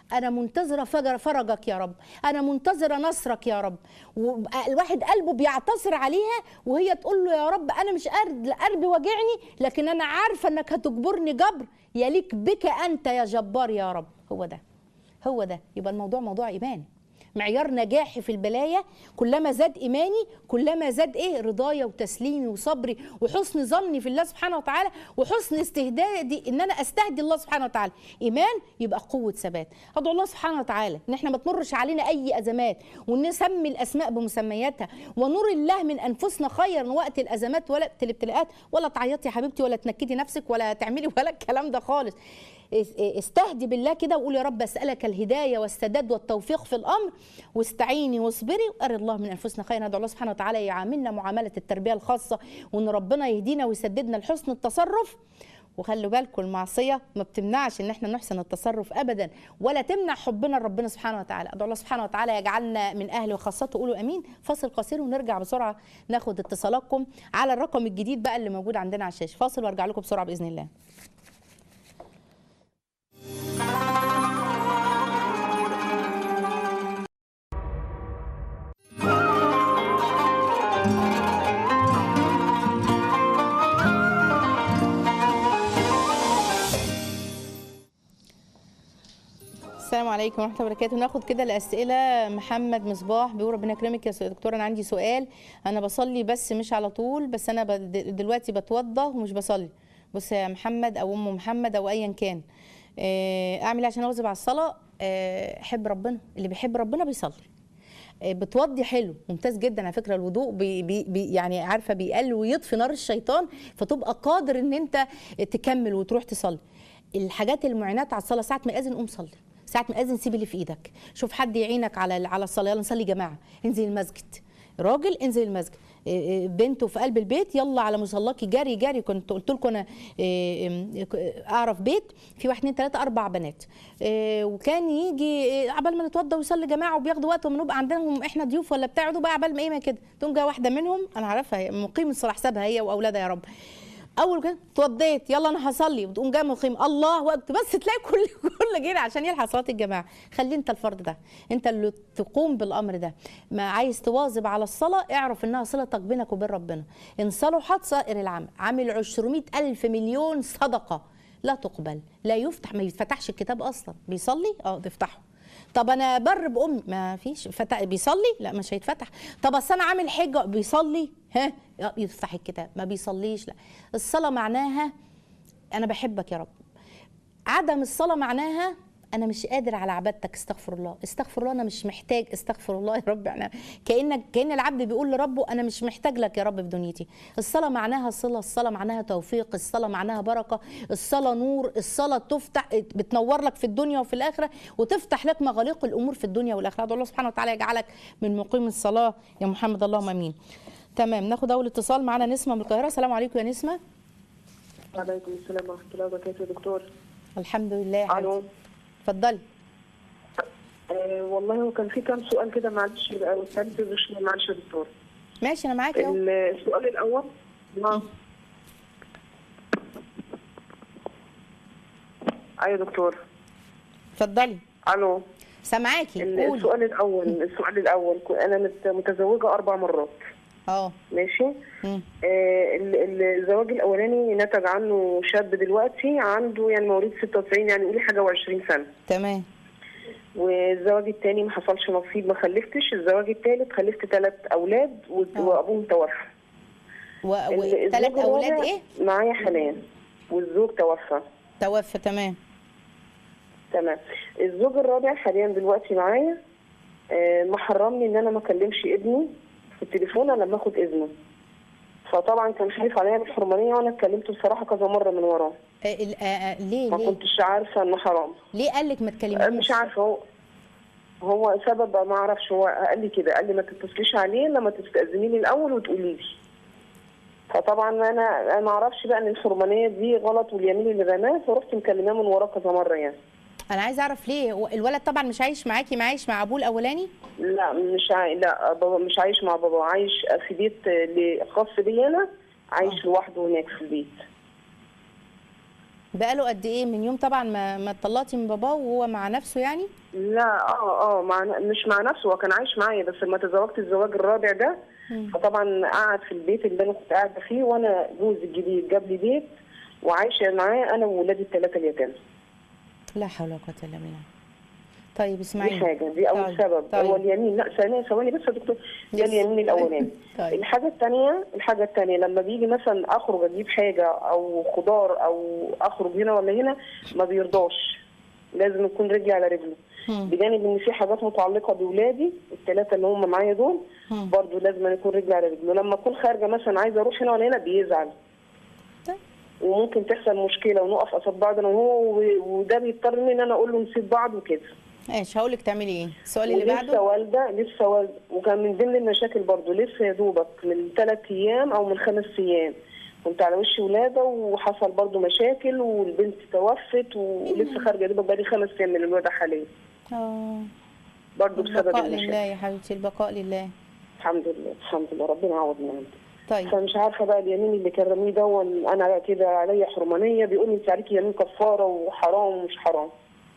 انا منتظره فجر فرجك يا رب انا منتظره نصرك يا رب والواحد قلبه بيعتصر عليها وهي تقول له يا رب انا مش قلب قلبي واجعني لكن انا عارفه انك هتجبرني جبر يليك بك انت يا جبار يا رب هو ده هو ده يبقى الموضوع موضوع ايمان معيار نجاحي في البلايا كلما زاد ايماني كلما زاد ايه رضايا وتسليمي وصبري وحسن ظني في الله سبحانه وتعالى وحسن استهدادي ان انا استهدي الله سبحانه وتعالى ايمان يبقى قوه ثبات ادعو الله سبحانه وتعالى ان احنا ما تمرش علينا اي ازمات ونسمي الاسماء بمسمياتها ونور الله من انفسنا خيرا وقت الازمات ولا الابتلاءات ولا تعيطي يا حبيبتي ولا تنكدي نفسك ولا تعملي ولا الكلام ده خالص استهدي بالله كده وقول يا رب اسالك الهدايه والسداد والتوفيق في الامر واستعيني واصبري واري الله من انفسنا خيرا ندعو الله سبحانه وتعالى يعاملنا معامله التربيه الخاصه وان ربنا يهدينا ويسددنا لحسن التصرف وخلوا بالكم المعصيه ما بتمنعش ان احنا نحسن التصرف ابدا ولا تمنع حبنا لربنا سبحانه وتعالى ادعو الله سبحانه وتعالى يجعلنا من اهله وخاصته قولوا امين فاصل قصير ونرجع بسرعه ناخد اتصالاتكم على الرقم الجديد بقى اللي موجود عندنا على الشاشه فاصل وارجع لكم بسرعه باذن الله السلام عليكم ورحمه الله وبركاته ناخد كده الاسئله محمد مصباح بيقول ربنا يكرمك يا دكتور انا عندي سؤال انا بصلي بس مش على طول بس انا بد- دلوقتي بتوضى ومش بصلي بص يا محمد او ام محمد او ايا كان آه، اعمل ايه عشان اواظب على الصلاه آه، حب ربنا اللي بيحب ربنا بيصلي آه، بتوضي حلو ممتاز جدا على فكره الوضوء بي بي بي يعني عارفه بيقل ويطفي نار الشيطان فتبقى قادر ان انت تكمل وتروح تصلي الحاجات المعينات على الصلاه ساعه ما ياذن قوم صلي ساعه ما ياذن سيب اللي في ايدك شوف حد يعينك على على الصلاه يلا نصلي جماعه انزل المسجد راجل انزل المسجد إيه إيه بنته في قلب البيت يلا على مصلاكي جري جري كنت قلت لكم انا إيه إيه اعرف بيت في واحد اتنين تلاته اربع بنات إيه وكان يجي إيه عبال ما نتوضى ويصلي جماعه وبياخدوا وقت ونبقى عندهم احنا ضيوف ولا بتاع يقعدوا بقى عبال ما ايه ما كده تقوم جايه واحده منهم انا عارفها هي مقيم الصلاه حسابها هي واولادها يا رب اول كده اتوضيت يلا انا هصلي وتقوم جاي مقيم الله اكبر بس تلاقي كل كل جري عشان يلحق صلاه الجماعه خلي انت الفرد ده انت اللي تقوم بالامر ده ما عايز تواظب على الصلاه اعرف انها صلتك بينك وبين ربنا ان صلحت سائر العمل عامل 200 الف مليون صدقه لا تقبل لا يفتح ما يفتحش الكتاب اصلا بيصلي اه تفتحه طب انا بر بامي ما فيش فتح بيصلي لا مش هيتفتح طب اصل انا عامل حجه بيصلي ها يفتح الكتاب ما بيصليش لا الصلاه معناها انا بحبك يا رب عدم الصلاه معناها انا مش قادر على عبادتك استغفر الله استغفر الله انا مش محتاج استغفر الله يا رب يعني كانك كان العبد بيقول لربه انا مش محتاج لك يا رب في دنيتي الصلاه معناها صله الصلاه معناها توفيق الصلاه معناها بركه الصلاه نور الصلاه تفتح بتنور لك في الدنيا وفي الاخره وتفتح لك مغاليق الامور في الدنيا والاخره ادعو الله سبحانه وتعالى يجعلك من مقيم الصلاه يا محمد اللهم امين تمام ناخد اول اتصال معانا نسمه من القاهره السلام عليكم يا نسمه وعليكم السلام ورحمة الله وبركاته يا دكتور الحمد لله يا ألو حبيبتي اتفضلي آه والله هو كان في كام سؤال كده معلش بقى والثالث مش معلش يا دكتور ماشي انا معاكي اهو السؤال الأول نعم أيوة يا دكتور اتفضلي ألو سامعاكي ال- قولي السؤال الأول السؤال الأول ك- أنا مت- متزوجة أربع مرات اه ماشي مم. آه ال- ال- الزواج الأولاني نتج عنه شاب دلوقتي عنده يعني مواليد 96 يعني قولي حاجة و20 سنة تمام والزواج التاني ما حصلش نصيب ما خلفتش الزواج التالت خلفت ثلاث اولاد و- آه. وابوهم توفى و... ال- وثلاث الزوج اولاد الرابع ايه معايا حنان والزوج توفى توفى تمام تمام الزوج الرابع حاليا دلوقتي معايا آه، محرمني ان انا ما اكلمش ابني في التليفون الا لما اخد اذنه فطبعا كان خايف عليا بالحرمانيه وانا اتكلمت بصراحه كذا مره من وراه آه ال- آه آه ليه ما ليه كنتش عارفه انه حرام ليه قال لك ما آه، تكلميهوش مش عارفه هو هو سبب ما اعرفش هو قال لي كده قال لي ما تتصليش عليه لما تستاذني لي الاول وتقولي لي فطبعا انا انا ما اعرفش بقى ان الحرمانيه دي غلط واليمين اللي رماه فرحت مكلماه من وراه كذا مره يعني انا عايزه اعرف ليه هو الولد طبعا مش عايش معاكي معايش مع ابوه الاولاني لا مش عاي... لا بابا مش عايش مع بابا عايش في بيت ل- خاص بي انا عايش لوحده هناك في البيت بقاله قد ايه من يوم طبعا ما ما اتطلقتي من باباه وهو مع نفسه يعني لا اه اه مع مش مع نفسه هو كان عايش معايا بس لما تزوجت الزواج الرابع ده فطبعا قعد في البيت اللي انا كنت قاعده فيه وانا جوزي الجديد جاب لي بيت وعايشه معاه انا وولادي الثلاثه اليتامى لا حول ولا قوه الا بالله طيب دي اسمعي حاجه دي اول طيب، سبب طيب. هو اليمين لا ثانيه ثواني بس يا دكتور ده يس. اليمين الاولاني طيب. الحاجه الثانيه الحاجه الثانيه لما بيجي مثلا اخرج اجيب حاجه او خضار او اخرج هنا ولا هنا ما بيرضاش لازم يكون رجلي على رجله مم. بجانب ان في حاجات متعلقه باولادي الثلاثه اللي هم معايا دول مم. برضو لازم يكون رجلي على رجله لما اكون خارجه مثلا عايزه اروح هنا ولا هنا بيزعل طيب. وممكن تحصل مشكله ونقف قصاد بعض انا وهو و- وده بيضطر مني ان انا اقول له نسيب بعض وكده ماشي هقول لك تعملي ايه السؤال اللي ولسه بعده والده لسه والده وكان من ضمن المشاكل برضو لسه يا دوبك من ثلاث ايام او من خمس ايام كنت على وش ولاده وحصل برضو مشاكل والبنت توفت ولسه خارجه يا دوبك بقالي خمس ايام من الولاده حاليا اه برضو بسبب البقاء لله المشاكل يا حبيبتي البقاء لله الحمد لله الحمد لله ربنا يعوضنا عنه طيب فمش عارفه بقى اليمين اللي كرميه ده انا كده عليا حرمانيه بيقول لي انت عليكي يمين كفاره وحرام ومش حرام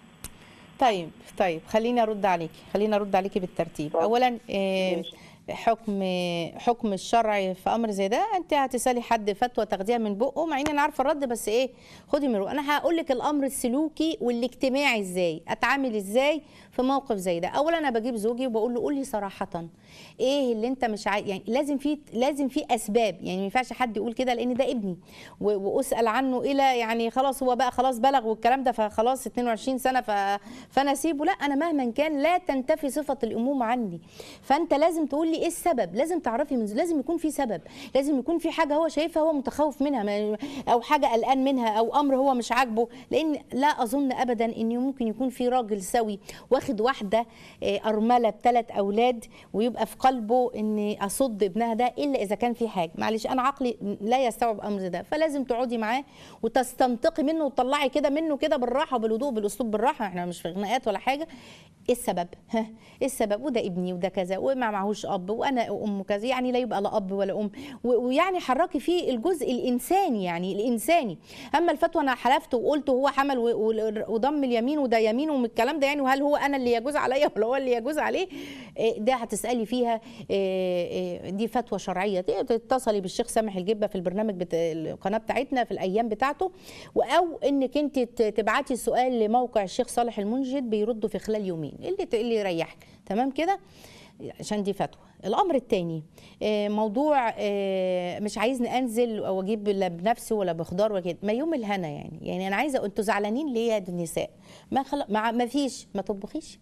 طيب طيب خليني ارد عليكي خليني ارد عليكي بالترتيب اتفضل. اولا آه، ماشي. حكم حكم الشرع في امر زي ده انت هتسالي حد فتوى تاخديها من بقه مع ان انا عارفه الرد بس ايه خدي من بقه انا هقول لك الامر السلوكي والاجتماعي ازاي اتعامل ازاي في موقف زي ده اولا انا بجيب زوجي وبقول له قول لي صراحه ايه اللي انت مش عايز يعني لازم في لازم في اسباب يعني ما ينفعش حد يقول كده لان ده ابني و- واسال عنه الى يعني خلاص هو بقى خلاص بلغ والكلام ده فخلاص 22 سنه ف... فانا اسيبه لا انا مهما كان لا تنتفي صفه الامومه عني فانت لازم تقول لي ايه السبب لازم تعرفي من لازم يكون في سبب لازم يكون في حاجه هو شايفها هو متخوف منها ما- او حاجه قلقان منها او امر هو مش عاجبه لان لا اظن ابدا ان ممكن يكون في راجل سوي واخد واحده آه، ارمله بثلاث اولاد ويبقى في قلبه ان اصد ابنها ده الا اذا كان في حاجه معلش انا عقلي لا يستوعب امر ده فلازم تقعدي معاه وتستنطقي منه وتطلعي كده منه كده بالراحه وبالهدوء بالاسلوب بالراحه احنا مش في خناقات ولا حاجه ايه السبب ها ايه السبب وده ابني وده كذا وما معهوش اب وانا وامه كذا يعني لا يبقى لا اب ولا ام و- ويعني حركي فيه الجزء الانساني يعني الانساني اما الفتوى انا حلفت وقلت هو حمل و- و- وضم اليمين وده يمين ومن الكلام ده يعني وهل هو انا اللي يجوز عليا ولا هو اللي يجوز عليه إيه ده هتسالي فيها إيه إيه دي فتوى شرعيه دي تتصلي بالشيخ سامح الجبه في البرنامج بتا... القناه بتاعتنا في الايام بتاعته او انك انت ت- تبعتي السؤال لموقع الشيخ صالح المنجد بيردوا في خلال يومين اللي ت- اللي يريحك تمام كده عشان دي فتوى الامر الثاني موضوع آه، مش عايزني انزل او اجيب لا بنفسي ولا بخضار ولا كده ما يوم الهنا يعني يعني انا عايزه انتوا زعلانين ليه يا النساء ما خل... ما ما فيش ما تطبخيش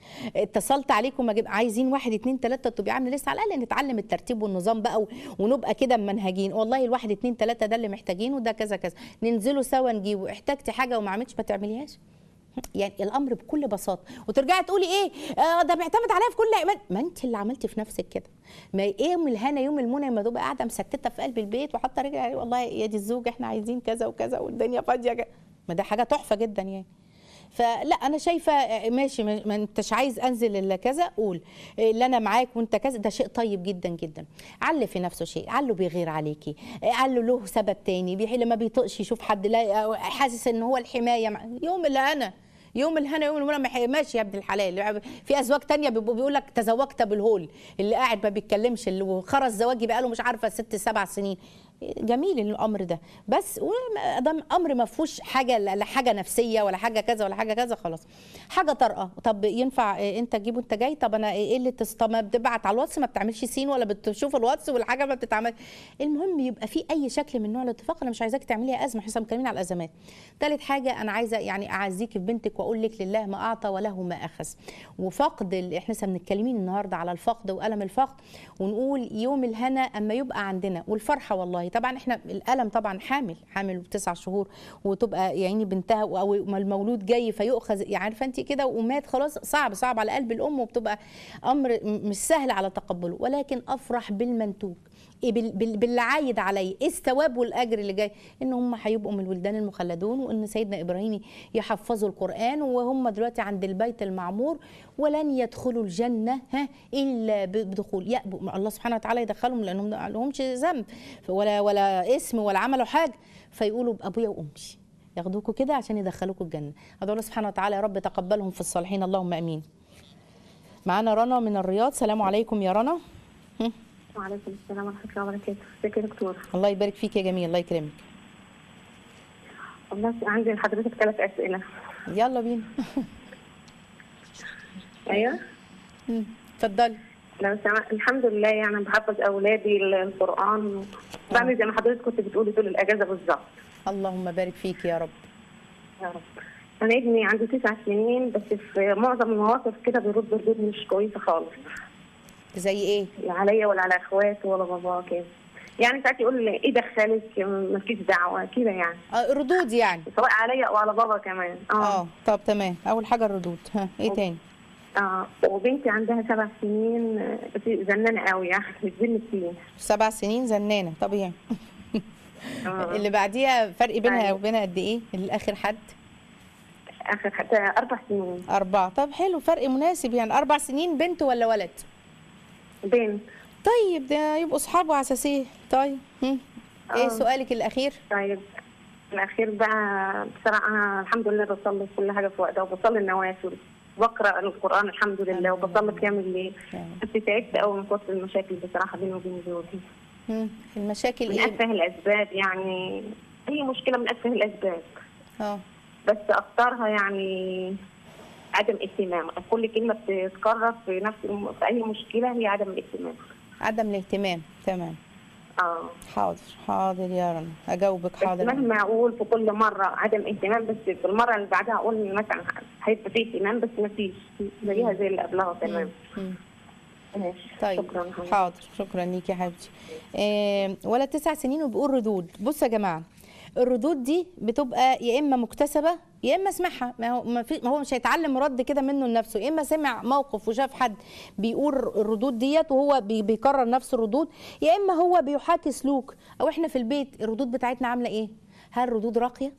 اتصلت عليكم اجيب عايزين واحد اتنين تلاته تبقي عامله لسه على الاقل نتعلم الترتيب والنظام بقى و- ونبقى كده منهجين والله الواحد اتنين تلاته ده اللي محتاجينه ده كذا كذا ننزلوا سوا نجيبه احتجتي حاجه وما عملتش ما تعمليهاش يعني الامر بكل بساطه وترجعي تقولي ايه آه ده بيعتمد عليا في كل ايمان ما انت اللي عملتي في نفسك كده ما ايه يوم الهنا يوم المنى لما تبقى قاعده مستته في قلب البيت وحاطه رجلي عليه والله يا دي الزوج احنا عايزين كذا وكذا والدنيا فاضيه كده. ما ده حاجه تحفه جدا يعني فلا انا شايفه آه، ماشي ما ما انتش عايز انزل الا كذا قول آه، اللي انا معاك وانت كذا ده شيء طيب جدا جدا علي في نفسه شيء علو بيغير عليكي آه، علو له سبب تاني بيحي لما بيطقش يشوف حد لا آه، حاسس ان هو الحمايه مع- يوم اللي انا يوم الهنا يوم المنى مح- ماشي يا ابن الحلال في ازواج تانية بيبقوا بيقول لك تزوجت بالهول اللي قاعد ما بيتكلمش اللي وخرج زواجي بقاله مش عارفه ست سبع سنين جميل الامر ده بس وما دام امر ما فيهوش حاجه لا لا حاجه نفسيه ولا حاجه كذا ولا حاجه كذا خلاص حاجه طارئه طب ينفع إيه انت تجيبه انت جاي طب انا ايه اللي تس- طب ما بتبعت على الواتس ما بتعملش سين ولا بتشوف الواتس والحاجه ما بتتعمل المهم يبقى في اي شكل من نوع الاتفاق انا مش عايزاك تعمليها ازمه احنا متكلمين على الازمات ثالث حاجه انا عايزه يعني اعزيك في بنتك واقول لك لله ما اعطى وله ما اخذ وفقد ال- احنا لسه متكلمين النهارده على الفقد والم الفقد ونقول يوم الهنا اما يبقى عندنا والفرحه والله طبعا احنا الالم طبعا حامل حامل بتسع شهور وتبقى يعني بنتها او ما المولود جاي فيؤخذ يعني عارفه انت كده ومات خلاص صعب صعب على قلب الام وبتبقى امر م- مش سهل على تقبله ولكن افرح بالمنتوج إيه بال- بال- باللي عايد علي ايه الثواب والاجر اللي جاي ان هم هيبقوا من الولدان المخلدون وان سيدنا ابراهيم يحفظوا القران وهم دلوقتي عند البيت المعمور ولن يدخلوا الجنه ها الا ب- بدخول يأبوا الله سبحانه وتعالى يدخلهم لانهم ما لهمش ذنب ولا ولا اسم ولا عملوا حاجه فيقولوا بابويا وامي ياخدوكوا كده عشان يدخلوكوا الجنه ادعو الله سبحانه وتعالى يا رب تقبلهم في الصالحين اللهم امين معانا رنا من الرياض سلام عليكم يا رنا هم. وعليكم السلام ورحمة الله وبركاته ازيك يا دكتور الله يبارك فيك يا جميل الله يكرمك والله عندي لحضرتك ثلاث أسئلة يلا بينا أيوه هم. اتفضلي لو سمع... الحمد لله يعني بحفظ أولادي القرآن بعمل زي ما حضرتك كنت بتقولي طول الأجازة بالظبط اللهم بارك فيك يا رب يا رب أنا ابني عنده تسع سنين بس في معظم المواقف كده بيرد ردود مش كويسة خالص زي ايه لا عليا ولا على اخواته ولا باباه كده يعني ساعات يقول لي ايه دخلك مالكيش دعوه كده يعني آه ردود يعني سواء عليا او على بابا كمان اه طب تمام اول حاجه الردود ها ايه تاني اه وبنتي عندها سبع سنين آه، بس زنانه قوي يعني بتزن كتير سبع سنين زنانه طبيعي آه. اللي بعديها فرق بينها أيوة. وبينها قد ايه الاخر حد اخر حتى اربع سنين أربعة طب حلو فرق مناسب يعني أربع سنين بنت ولا ولد بنت طيب ده يبقوا أصحاب وعساسية طيب هم. إيه آه. سؤالك الأخير طيب الاخير بقى بصراحه انا الحمد لله بصلي كل حاجه في وقتها وبصلي النوافل بقرا القران الحمد لله وبصلي قيام الليل يعني. بس تعبت قوي من كتر المشاكل بصراحه بيني وبين زوجي هم. المشاكل من إيه أتفه الأسباب يعني هي مشكلة من أتفه الأسباب اه بس أكثرها يعني عدم اهتمام كل كلمة بتتكرر في نفس الم... في أي مشكلة هي عدم الاهتمام عدم الاهتمام تمام اه حاضر حاضر يا رنا أجاوبك بس حاضر مهما أقول في كل مرة عدم اهتمام بس في المرة اللي بعدها أقول مثلا هيبقى فيه اهتمام بس ما فيش زيها زي اللي قبلها تمام مم. ماشي طيب شكرا حضرتك. حاضر شكرا ليكي يا حبيبتي آه ولا تسع سنين وبيقول ردود بصوا يا جماعه الردود دي بتبقى يا اما مكتسبه يا اما سمعها ما هو ما, في ما هو مش هيتعلم رد كده منه لنفسه يا اما سمع موقف وشاف حد بيقول الردود ديت وهو بي بيكرر نفس الردود يا اما هو بيحاكي سلوك او احنا في البيت الردود بتاعتنا عامله ايه هل ردود راقيه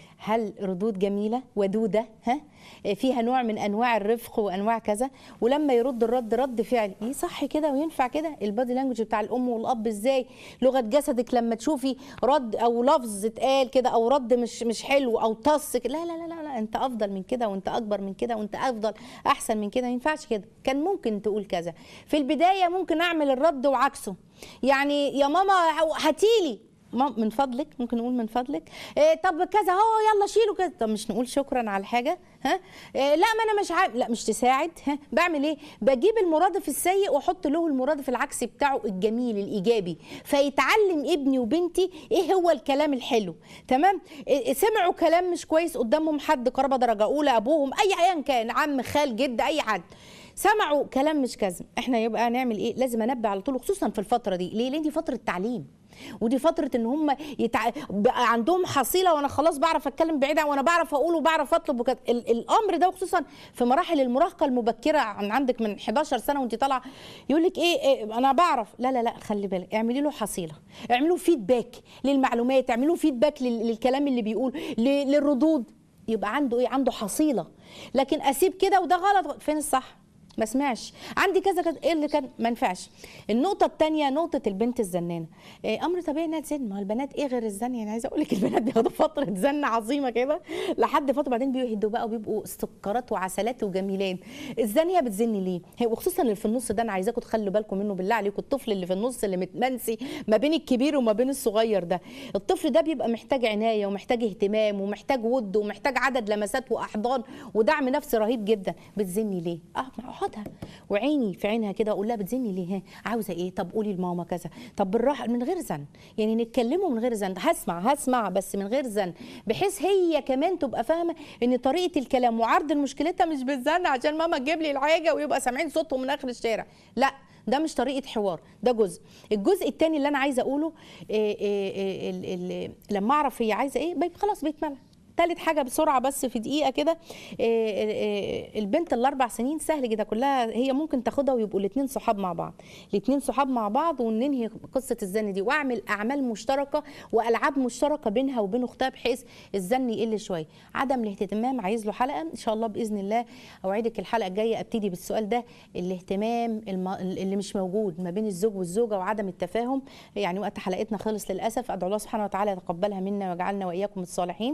هل ردود جميله ودوده ها فيها نوع من انواع الرفق وانواع كذا ولما يرد الرد رد فعل ايه صح كده وينفع كده البادي لانجوج بتاع الام والاب ازاي لغه جسدك لما تشوفي رد او لفظ اتقال كده او رد مش مش حلو او طص كده. لا لا لا لا, لا انت افضل من كده وانت اكبر من كده وانت افضل احسن من كده ما ينفعش كده كان ممكن تقول كذا في البدايه ممكن اعمل الرد وعكسه يعني يا ماما هاتيلي ما- من فضلك ممكن نقول من فضلك إيه طب كذا اهو يلا شيلوا كذا طب مش نقول شكرا على الحاجه ها إيه لا ما انا مش عارف لا مش تساعد ها بعمل ايه بجيب المرادف السيء واحط له المرادف العكسي بتاعه الجميل الايجابي فيتعلم ابني وبنتي ايه هو الكلام الحلو تمام إيه سمعوا كلام مش كويس قدامهم حد قرابه درجه اولى ابوهم اي ايا كان عم خال جد اي حد سمعوا كلام مش كذب احنا يبقى نعمل ايه لازم انبه على طول خصوصا في الفتره دي ليه لان دي فتره تعليم ودي فتره ان هم يتع... بقى عندهم حصيله وانا خلاص بعرف اتكلم بعيد عن- وانا بعرف اقول وبعرف اطلب وكده ال... الامر ده خصوصا في مراحل المراهقه المبكره عن عندك من 11 سنه وانت طالعه يقول لك إيه, ايه انا بعرف لا لا لا خلي بالك اعملي له حصيله اعملوا فيدباك للمعلومات اعملوا فيدباك لل... للكلام اللي بيقول ل... للردود يبقى عنده ايه عنده حصيله لكن اسيب كده وده غلط فين الصح ما سمعش عندي كذا كذا ايه اللي كان ما ينفعش النقطه الثانيه نقطه البنت الزنانه إيه امر طبيعي انها تزن ما هو البنات ايه غير الزن يعني عايزه اقول لك البنات بياخدوا فتره زن عظيمه كده لحد فتره بعدين بيهدوا بقى وبيبقوا سكرات وعسلات وجميلات الزانيه بتزن ليه هي وخصوصا اللي في النص ده انا عايزاكم تخلوا بالكم منه بالله عليكم الطفل اللي في النص اللي متمنسي ما بين الكبير وما بين الصغير ده الطفل ده بيبقى محتاج عنايه ومحتاج اهتمام ومحتاج ود ومحتاج عدد لمسات واحضان ودعم نفسي رهيب جدا بتزني ليه اه ما اقعدها وعيني في عينها كده اقول لها بتزني ليه ها عاوزه ايه طب قولي لماما كذا طب بالراحه من غير زن يعني نتكلموا من غير زن هسمع هسمع بس من غير زن بحيث هي كمان تبقى فاهمه ان طريقه الكلام وعرض المشكلتها مش بالزن عشان ماما تجيب لي الحاجه ويبقى سامعين صوتهم من اخر الشارع لا ده مش طريقه حوار ده جزء الجزء الثاني اللي انا عايزه اقوله إيه إيه إيه ال- ال- لما اعرف هي عايزه ايه بيبقى خلاص بيتملى تالت حاجة بسرعة بس في دقيقة كده إيه، إيه، البنت الأربع سنين سهل جدا كلها هي ممكن تاخدها ويبقوا الاتنين صحاب مع بعض الاتنين صحاب مع بعض وننهي قصة الزن دي وأعمل أعمال مشتركة وألعاب مشتركة بينها وبين أختها بحيث الزن يقل شوية عدم الاهتمام عايز له حلقة إن شاء الله بإذن الله أوعدك الحلقة الجاية أبتدي بالسؤال ده الاهتمام الم... اللي مش موجود ما بين الزوج والزوجة وعدم التفاهم يعني وقت حلقتنا خلص للأسف أدعو الله سبحانه وتعالى يتقبلها منا ويجعلنا وإياكم الصالحين جزاكم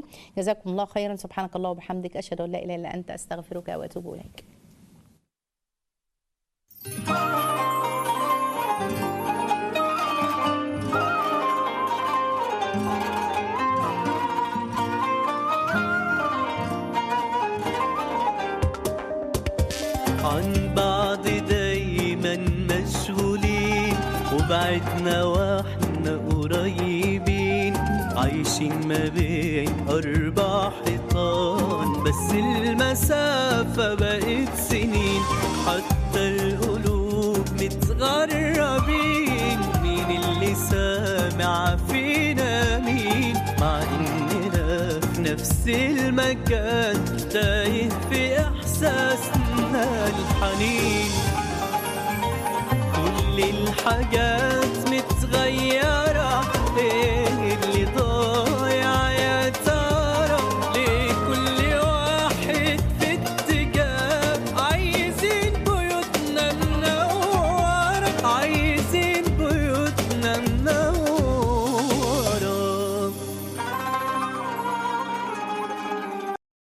جزاكم الله خيرا سبحانك الله وبحمدك اشهد ان لا اله الا انت استغفرك واتوب اليك عن بعض دايما مشغولين وبعدنا واحنا قريبين عايشين ما بين أربع حيطان بس المسافة بقت سنين حتى القلوب متغربين مين اللي سامع فينا مين مع إننا في نفس المكان تايه في إحساسنا الحنين كل الحاجات متغيرة